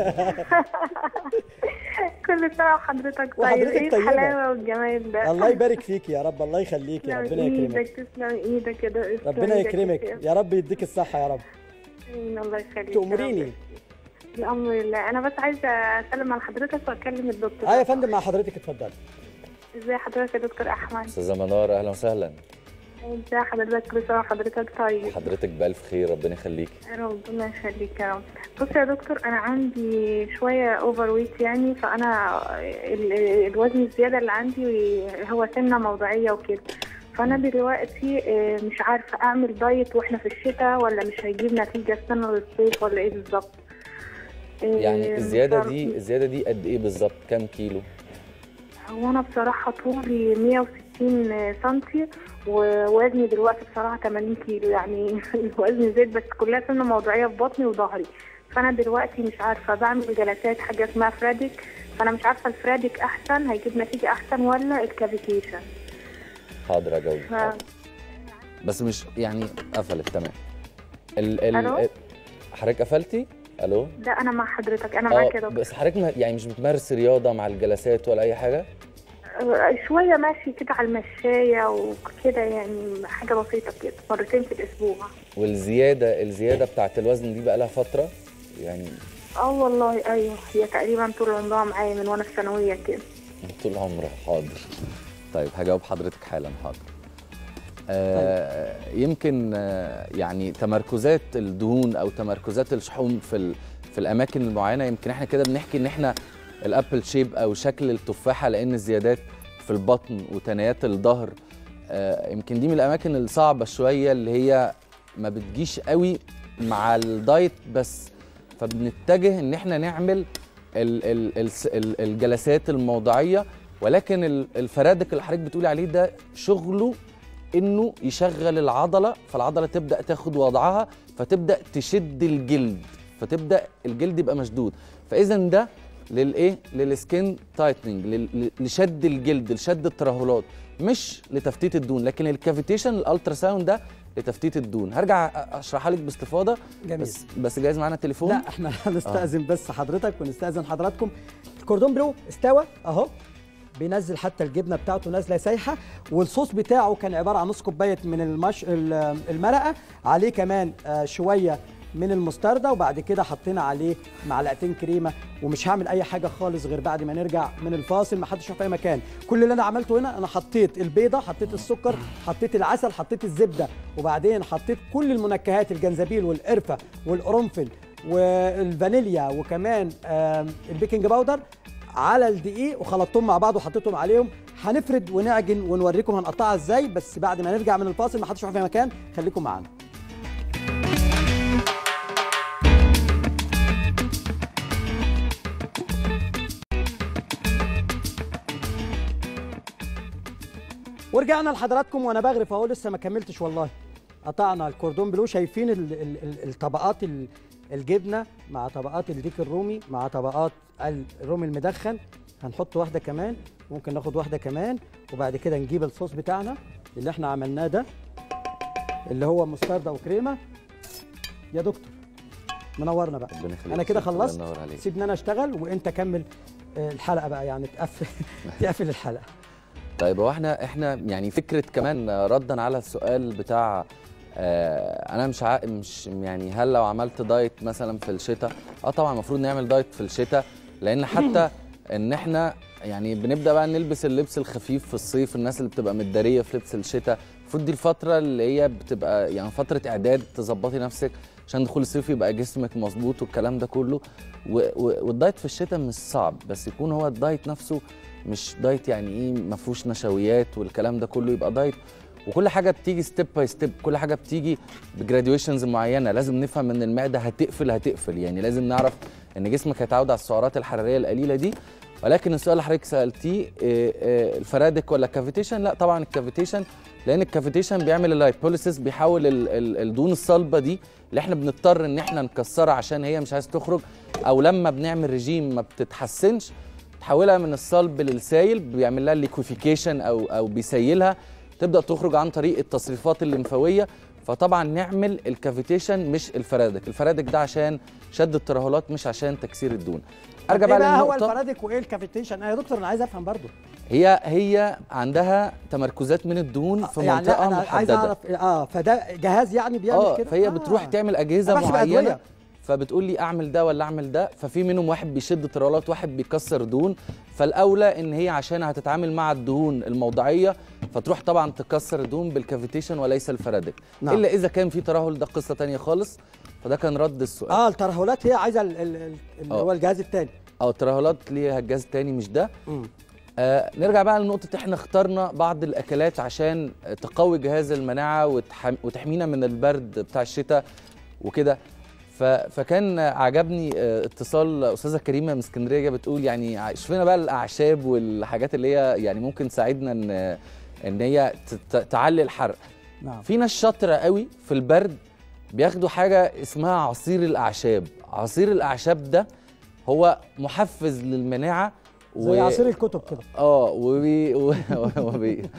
كل سنه وحضرتك طيب وحضرتك ايه طيبة. الحلاوه والجمال ده الله يبارك فيك يا رب الله يخليك يا تسلم ربنا يكرمك ايدك تسلم ايدك كده تسلم ربنا إيدك يكرمك يا يا رب يديك الصحه يا رب شيخ. آمين، الله يخليك يا تأمريني رب. الامر لله انا بس عايزه اسلم على حضرتك واكلم الدكتور اه يا فندم مع حضرتك اتفضل ازي حضرتك يا دكتور احمد استاذه منار اهلا وسهلا ازي حضرتك كل سنه وحضرتك طيب حضرتك بالف خير ربنا يخليك ربنا يخليك يا رب بص يا دكتور انا عندي شويه اوفر ويت يعني فانا ال- الوزن الزياده اللي عندي هو سمنه موضعيه وكده فانا دلوقتي آه، مش عارفه اعمل دايت واحنا في الشتاء ولا مش هيجيب نتيجه استنى للصيف ولا ايه بالظبط آه، يعني الزياده بصراحة- دي الزياده دي قد ايه بالظبط كام كيلو هو انا بصراحه طولي 160 سنتي ووزني دلوقتي بصراحه 80 كيلو يعني الوزن زاد بس كلها سمنه موضعيه في بطني وظهري فانا دلوقتي مش عارفه بعمل جلسات حاجه اسمها فرادك فانا مش عارفه الفرادك احسن هيجيب نتيجه احسن ولا الكافيتيشن حاضر اجاوب ف... بس مش يعني قفلت تمام ال ال ألو؟ حضرتك قفلتي الو لا انا مع حضرتك انا معاك يا اه دكتور بس حضرتك ما- يعني مش بتمارس رياضه مع الجلسات ولا اي حاجه آه، شويه ماشي كده على المشايه وكده يعني حاجه بسيطه كده مرتين في الاسبوع والزياده الزياده بتاعت الوزن دي بقى لها فتره يعني اه والله ايوه هي تقريبا طول عمرها معايا من وانا في ثانويه كده طول عمرها حاضر طيب هجاوب حضرتك حالا حاضر آه يمكن آه يعني تمركزات الدهون او تمركزات الشحوم في ال- في الاماكن المعينه يمكن احنا كده بنحكي ان احنا الابل شيب او شكل التفاحه لان الزيادات في البطن وتنايات الظهر آه يمكن دي من الاماكن الصعبه شويه اللي هي ما بتجيش قوي مع الدايت بس فبنتجه ان احنا نعمل ال ال ال ال الجلسات الموضعيه ولكن ال- الفرادك اللي حضرتك بتقولي عليه ده شغله انه يشغل العضله فالعضله تبدا تاخد وضعها فتبدا تشد الجلد فتبدا الجلد يبقى مشدود فاذا ده للايه للسكين تايتنينج لل- لشد الجلد لشد الترهلات مش لتفتيت الدهون لكن الكافيتيشن الالترا ساوند ده لتفتيت الدهون هرجع أ- اشرحها لك باستفاضه جميل. بس بس جايز معانا التليفون لا احنا هنستأذن بس حضرتك ونستأذن حضراتكم الكوردون بلو استوى اهو بينزل حتى الجبنه بتاعته نازله سايحه والصوص بتاعه كان عباره عن نص كوبايه من المش... ال- المرقه عليه كمان آه، شويه من المستردة وبعد كده حطينا عليه معلقتين كريمه ومش هعمل اي حاجه خالص غير بعد ما نرجع من الفاصل ما حدش يروح في اي مكان كل اللي انا عملته هنا انا حطيت البيضه حطيت السكر حطيت العسل حطيت الزبده وبعدين حطيت كل المنكهات الجنزبيل والقرفه والقرنفل والفانيليا وكمان آم، البيكنج باودر على الدقيق وخلطتهم مع بعض وحطيتهم عليهم هنفرد ونعجن ونوريكم هنقطعها ازاي بس بعد ما نرجع من الفاصل ما حدش يروح في مكان خليكم معانا ورجعنا لحضراتكم وانا بغرف اهو لسه ما كملتش والله قطعنا الكوردون بلو شايفين ال ال ال الطبقات ال الجبنه مع طبقات الديك الرومي مع طبقات الرومي المدخن هنحط واحده كمان ممكن ناخد واحده كمان وبعد كده نجيب الصوص بتاعنا اللي احنا عملناه ده اللي هو مستردة وكريمه يا دكتور منورنا بقى ربنا يخليك انا كده يا شيخ، الله خلصت ينور عليك. سيبني انا اشتغل وانت كمل آه، الحلقه بقى يعني تقفل تقفل الحلقه طيب هو احنا احنا يعني فكره كمان ردا على السؤال بتاع آه انا مش عا... مش يعني هل لو عملت دايت مثلا في الشتاء اه طبعا المفروض نعمل دايت في الشتاء لان حتى ان احنا يعني بنبدا بقى نلبس اللبس الخفيف في الصيف الناس اللي بتبقى متداريه في لبس الشتاء المفروض دي الفتره اللي هي بتبقى يعني فتره اعداد تظبطي نفسك عشان دخول الصيف يبقى جسمك مظبوط والكلام ده كله و... و... والدايت في الشتاء مش صعب بس يكون هو الدايت نفسه مش دايت يعني ايه ما فيهوش نشويات والكلام ده كله يبقى دايت وكل حاجه بتيجي ستيب باي ستيب كل حاجه بتيجي بجراديويشنز معينه لازم نفهم ان المعده هتقفل هتقفل يعني لازم نعرف ان جسمك هيتعود على السعرات الحراريه القليله دي ولكن السؤال اللي حضرتك سالتيه إيه إيه الفرادك ولا الكافيتيشن لا طبعا الكافيتيشن لان الكافيتيشن بيعمل اللايبوليسيس بيحول ال- ال- الدهون الصلبه دي اللي احنا بنضطر ان احنا نكسرها عشان هي مش عايز تخرج او لما بنعمل رجيم ما بتتحسنش تحولها من الصلب للسايل بيعمل لها ليكوفيكيشن او او بيسيلها تبدا تخرج عن طريق التصريفات الليمفاويه فطبعا نعمل الكافيتيشن مش الفرادك الفرادك ده عشان شد الترهلات مش عشان تكسير الدهون ارجع ايه بقى بقى هو للنقطه الفرادك وايه الكافيتيشن آه يا دكتور انا عايز افهم برضو هي هي عندها تمركزات من الدهون في يعني لا منطقه انا عايز محدده اعرف اه فده جهاز يعني بيعمل اه كده فهي بتروح تعمل اجهزه أنا بحسب معينه أدوية. فبتقول لي اعمل ده ولا اعمل ده ففي منهم واحد بيشد ترهلات واحد بيكسر دهون فالاولى ان هي عشان هتتعامل مع الدهون الموضعيه فتروح طبعا تكسر الدهون بالكافيتيشن وليس الفرادك نعم. الا اذا كان في ترهل ده قصه تانية خالص فده كان رد السؤال اه الترهلات هي عايزه ال- ال- ال- اللي آه. هو الجهاز الثاني او الترهلات ليها جهاز تاني مش ده آه نرجع بقى لنقطة احنا اخترنا بعض الأكلات عشان تقوي جهاز المناعة وتحم وتحمينا من البرد بتاع الشتاء وكده ف فكان عجبني آه، اتصال أستاذة كريمة من اسكندرية جاية بتقول يعني ع- شوفنا بقى الأعشاب والحاجات اللي هي يعني ممكن تساعدنا إن إن هي ت- ت- تعلي الحرق نعم في ناس شاطرة قوي في البرد بياخدوا حاجة اسمها عصير الأعشاب عصير الأعشاب ده هو محفز للمناعة زي عصير الكتب كده اه وبي... وبي...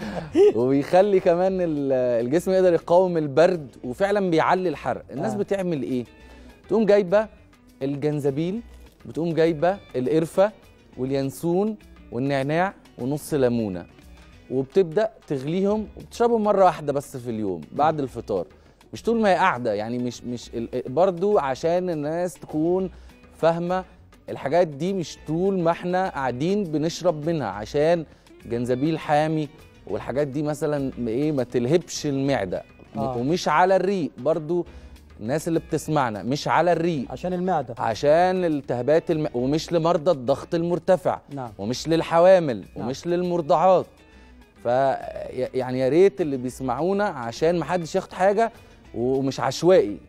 وبيخلي كمان ال- الجسم يقدر يقاوم البرد وفعلا بيعلي الحرق الناس آه. آه. بتعمل ايه تقوم جايبه الجنزبيل بتقوم جايبه القرفه واليانسون والنعناع ونص ليمونه وبتبدا تغليهم وبتشربهم مره واحده بس في اليوم بعد الفطار مش طول ما هي قاعده يعني مش مش ال- برضو عشان الناس تكون فاهمه الحاجات دي مش طول ما احنا قاعدين بنشرب منها عشان جنزبيل حامي والحاجات دي مثلا ايه ما تلهبش المعده آه. ومش على الريق برضو الناس اللي بتسمعنا مش على الريق عشان المعده عشان التهابات الم... ومش لمرضى الضغط المرتفع نعم ومش للحوامل نعم. ومش للمرضعات ف يعني يا ريت اللي بيسمعونا عشان ما حدش ياخد حاجه ومش عشوائي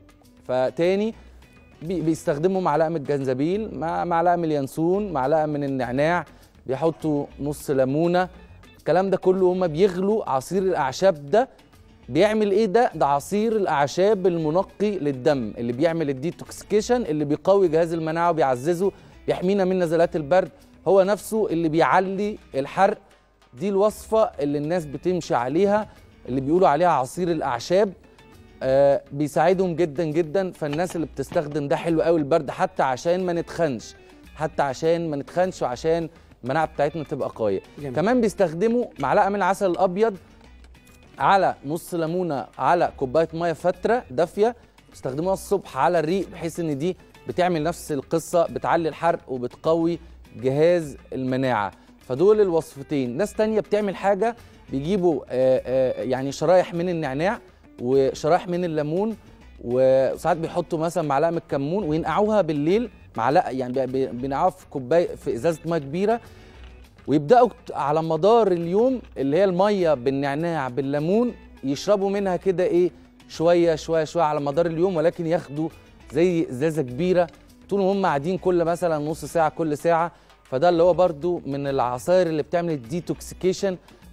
فتاني بي- بيستخدموا معلقه من الجنزبيل مع معلقه من اليانسون معلقه من النعناع بيحطوا نص ليمونه الكلام ده كله هما بيغلوا عصير الاعشاب ده بيعمل ايه ده ده عصير الاعشاب المنقي للدم اللي بيعمل الديتوكسيكيشن اللي بيقوي جهاز المناعه وبيعززه يحمينا من نزلات البرد هو نفسه اللي بيعلي الحرق دي الوصفه اللي الناس بتمشي عليها اللي بيقولوا عليها عصير الاعشاب آه بيساعدهم جدا جدا فالناس اللي بتستخدم ده حلو قوي البرد حتى عشان ما نتخنش حتى عشان ما نتخنش وعشان المناعه بتاعتنا تبقى قويه جميل. كمان بيستخدموا معلقه من العسل الابيض على نص ليمونه على كوبايه ميه فتره دافيه بيستخدموها الصبح على الريق بحيث ان دي بتعمل نفس القصه بتعلي الحرق وبتقوي جهاز المناعه فدول الوصفتين ناس تانية بتعمل حاجه بيجيبوا آه، آه، يعني شرايح من النعناع وشرايح من الليمون وساعات بيحطوا مثلا معلقه من الكمون وينقعوها بالليل معلقه يعني بي- بي- بينقعوها في كوبايه في ازازه ميه كبيره ويبداوا ت- على مدار اليوم اللي هي الميه بالنعناع بالليمون يشربوا منها كده ايه شويه شويه شويه على مدار اليوم ولكن ياخدوا زي ازازه كبيره طول ما هم قاعدين كل مثلا نص ساعه كل ساعه فده اللي هو برضو من العصائر اللي بتعمل الديتوكسيكيشن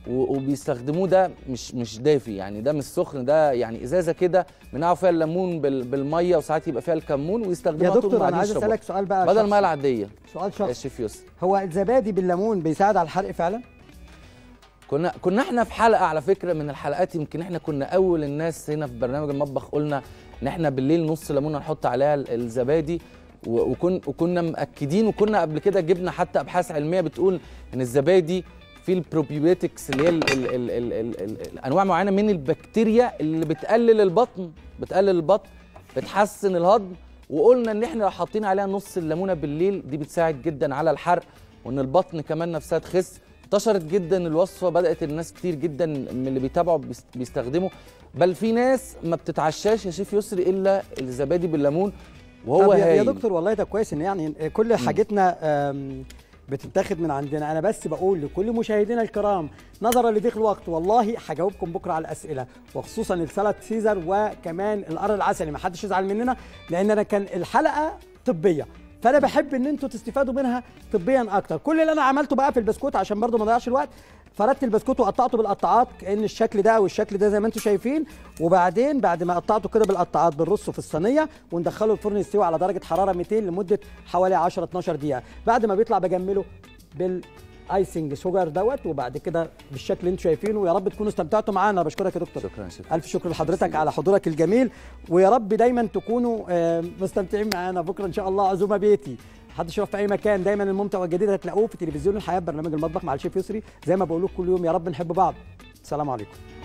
و- وبيستخدموه ده مش مش دافي يعني ده مش سخن ده يعني ازازه كده بنقعوا فيها الليمون بال- بالميه وساعات يبقى فيها الكمون يا ويستخدموها طول دكتور ما انا قاعدين عايز يشربوها. اسالك سؤال بقى بدل شخصي. الميه العاديه سؤال يا شخصي شيف يسري هو الزبادي بالليمون بيساعد على الحرق فعلا كنا كنا احنا في حلقه على فكره من الحلقات يمكن احنا كنا اول الناس هنا في برنامج المطبخ قلنا ان احنا بالليل نص ليمونه نحط عليها ال- الزبادي و- وكن وكنا مأكدين وكنا قبل كده جبنا حتى ابحاث علميه بتقول ان الزبادي فيه البروبيوتكس اللي هي ال ال ال ال ال ال انواع معينه من البكتيريا اللي بتقلل البطن بتقلل البطن بتحسن الهضم وقلنا ان احنا لو حاطين عليها نص الليمونه بالليل دي بتساعد جدا على الحرق وان البطن كمان نفسها تخس انتشرت جدا الوصفه بدات الناس كتير جدا من اللي بيتابعوا بيست- بيستخدموا بل في ناس ما بتتعشاش يا شيف يسري الا الزبادي بالليمون وهو طب يا- يا هايل دكتور والله ده كويس ان يعني كل حاجتنا آم، بتتاخد من عندنا انا بس بقول لكل مشاهدينا الكرام نظرا لضيق الوقت والله هجاوبكم بكره على الاسئله وخصوصا السلطه سيزر وكمان القرع العسلي ما حدش يزعل مننا لان انا كان الحلقه طبيه فانا بحب ان انتوا تستفادوا منها طبيا اكتر كل اللي انا عملته بقى في البسكوت عشان برضو ما اضيعش الوقت فردت البسكوت وقطعته بالقطاعات كان الشكل ده والشكل ده زي ما انتم شايفين وبعدين بعد ما قطعته كده بالقطاعات بنرصه في الصينيه وندخله الفرن يستوي على درجه حراره 200 لمده حوالي 10 12 دقيقه بعد ما بيطلع بجمله بالايسنج شوجر دوت وبعد كده بالشكل اللي انتم شايفينه ويا رب تكونوا استمتعتوا معانا بشكرك يا دكتور شكرا يا شيف الف شكر لحضرتك على حضورك الجميل ويا رب دايما تكونوا آه، مستمتعين معانا بكره ان شاء الله عزومه بيتي محدش يروح في اي مكان دايما الممتع والجديد هتلاقوه في تلفزيون الحياه برنامج المطبخ مع الشيف يسري زي ما بقول لكم كل يوم يا رب نحب بعض السلام عليكم